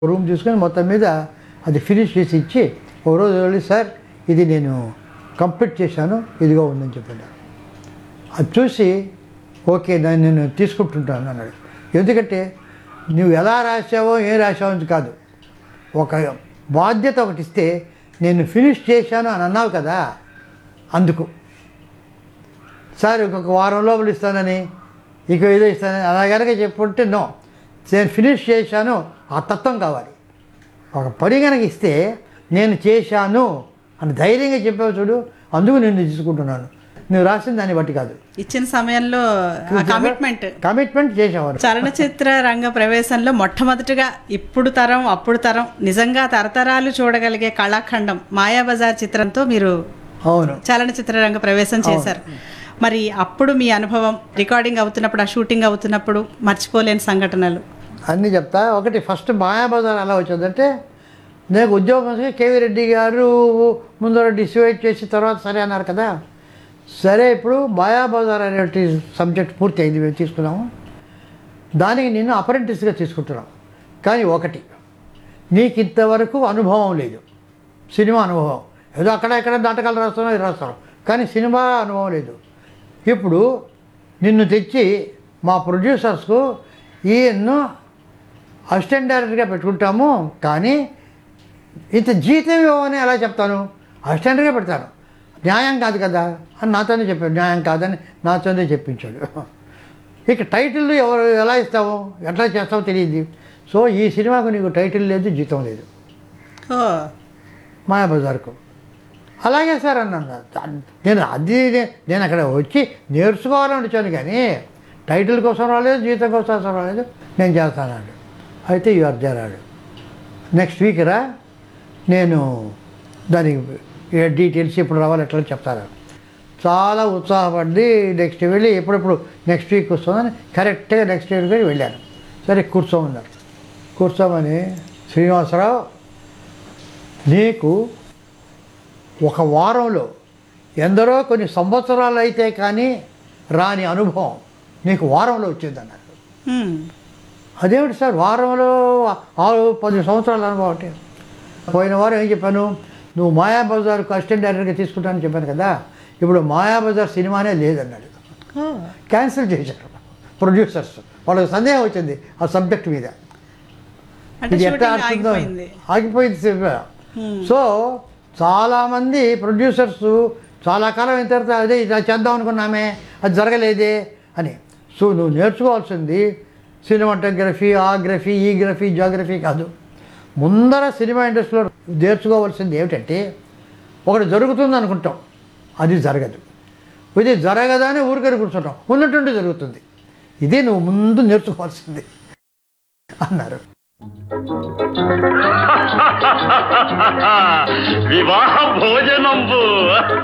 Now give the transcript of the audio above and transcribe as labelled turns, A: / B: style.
A: Room తీసుకొని మొత్తం మీద అది ఫినిష్ చేసి ఇచ్చి ఒక రోజు వెళ్ళి సార్ ఇది నేను కంప్లీట్ చేశాను ఇదిగో ఉందని చెప్పాను అది చూసి ఓకే దాన్ని నేను తీసుకుంటుంటాను అన్నాడు ఎందుకంటే నువ్వు ఎలా రాసావో ఏం రాసావో అని కాదు ఒక బాధ్యత ఒకటి ఇస్తే నేను ఫినిష్ చేశాను అని అన్నావు కదా అందుకు సార్ ఇంకొక వారం లోపల ఇస్తానని ఇక ఏదో ఇస్తానని అలా కనుక చెప్పుంటే నో నేను ఫినిష్ చేశాను ఆ తత్వం కావాలి ఒక పని కనుక ఇస్తే నేను చేశాను అని ధైర్యంగా చెప్పావు చూడు అందుకు నేను తీసుకుంటున్నాను నువ్వు రాసిన దాన్ని బట్టి కాదు
B: ఇచ్చిన సమయంలో కమిట్మెంట్
A: కమిట్మెంట్ చేసేవారు
B: చలనచిత్ర రంగ ప్రవేశంలో మొట్టమొదటిగా ఇప్పుడు తరం అప్పుడు తరం నిజంగా తరతరాలు చూడగలిగే కళాఖండం మాయాబజార్ చిత్రంతో మీరు
A: అవును
B: చలనచిత్ర రంగ ప్రవేశం చేశారు మరి అప్పుడు మీ అనుభవం రికార్డింగ్ అవుతున్నప్పుడు ఆ షూటింగ్ అవుతున్నప్పుడు మర్చిపోలేని సంఘటనలు
A: అన్నీ చెప్తా ఒకటి ఫస్ట్ మాయాబజార్ ఎలా వచ్చిందంటే నేను ఉద్యోగం కేవీ రెడ్డి గారు ముందర డిసైడ్ చేసి తర్వాత సరే అన్నారు కదా సరే ఇప్పుడు మాయాబజార్ అనేటి సబ్జెక్ట్ పూర్తి అయింది మేము తీసుకున్నాము దానికి నేను అప్రెంటిస్గా తీసుకుంటున్నాం కానీ ఒకటి నీకు ఇంతవరకు అనుభవం లేదు సినిమా అనుభవం ఏదో అక్కడ ఇక్కడ నాటకాలు రాస్తున్నావు ఇది రాస్తున్నావు కానీ సినిమా అనుభవం లేదు ఇప్పుడు నిన్ను తెచ్చి మా ప్రొడ్యూసర్స్కు ఈయన్ను అసిస్టెంట్ డైరెక్టర్గా పెట్టుకుంటాము కానీ ఇంత జీతం ఇవ్వమని ఎలా చెప్తాను అసిస్టెంట్గా పెడతాను న్యాయం కాదు కదా అని నాతోనే చెప్పాడు న్యాయం కాదని నాతోనే చెప్పించాడు ఇక టైటిల్ ఎవరు ఎలా ఇస్తావు ఎట్లా చేస్తావో తెలియదు సో ఈ సినిమాకు నీకు టైటిల్ లేదు జీతం లేదు
B: ఓ
A: మాయాబజార్కు అలాగే సార్ అన్నాను నేను అది నేను అక్కడ వచ్చి నేర్చుకోవాలని వచ్చాను కానీ టైటిల్ కోసం రాలేదు జీతం కోసం రాలేదు నేను చేస్తానండి అయితే యు ఆర్ జరాడు నెక్స్ట్ వీక్ రా నేను దానికి ఏ డీటెయిల్స్ ఇప్పుడు రావాలి ఎట్లా చెప్తాను చాలా ఉత్సాహపడి నెక్స్ట్ వెళ్ళి ఎప్పుడెప్పుడు నెక్స్ట్ వీక్ వస్తుందని కరెక్ట్గా నెక్స్ట్ వీక్ వెళ్ళాను సరే కూర్చోమన్నారు కూర్చోమని శ్రీనివాసరావు నీకు ఒక వారంలో ఎందరో కొన్ని సంవత్సరాలు అయితే కానీ రాని అనుభవం నీకు వారంలో వచ్చిందన్నారు
B: హ్మ్.
A: అదేమిటి సార్ వారంలో ఆరు పది సంవత్సరాల అనుభవం అంటే పోయిన వారం ఏం చెప్పాను నువ్వు మాయాబజార్కు అసిస్టెంట్ డైరెక్టర్గా తీసుకుంటానని చెప్పాను కదా ఇప్పుడు మాయాబజార్ సినిమానే లేదన్నాడు
B: ఓ
A: క్యాన్సిల్ చేశారు ప్రొడ్యూసర్స్ వాళ్ళకి సందేహం వచ్చింది ఆ సబ్జెక్ట్ మీద
B: అంటే
A: ఇది ఎట్లా
B: షూటింగ్
A: ఆడుతుందో
B: ఆగిపోయింది
A: ఆగిపోయింది సినిమా సో చాలామంది ప్రొడ్యూసర్స్ చాలా కాలం అయిన తర్వాత అదే ఇలా చేద్దాం అనుకున్నామే అది జరగలేదే అని సో నువ్వు నేర్చుకోవాల్సింది సినిమాటోగ్రఫీ ఆ గ్రఫీ ఈ గ్రఫీ జాగ్రఫీ కాదు ముందర సినిమా ఇండస్ట్రీలో నేర్చుకోవాల్సింది ఏమిటంటే ఒకటి జరుగుతుంది అనుకుంటాం అది జరగదు ఇది జరగదని ఊరికని కూర్చుంటాం ఉన్నట్టుండి జరుగుతుంది ఇదే నువ్వు ముందు నేర్చుకోవాల్సింది అన్నారు
C: వివాహ భోజనంబు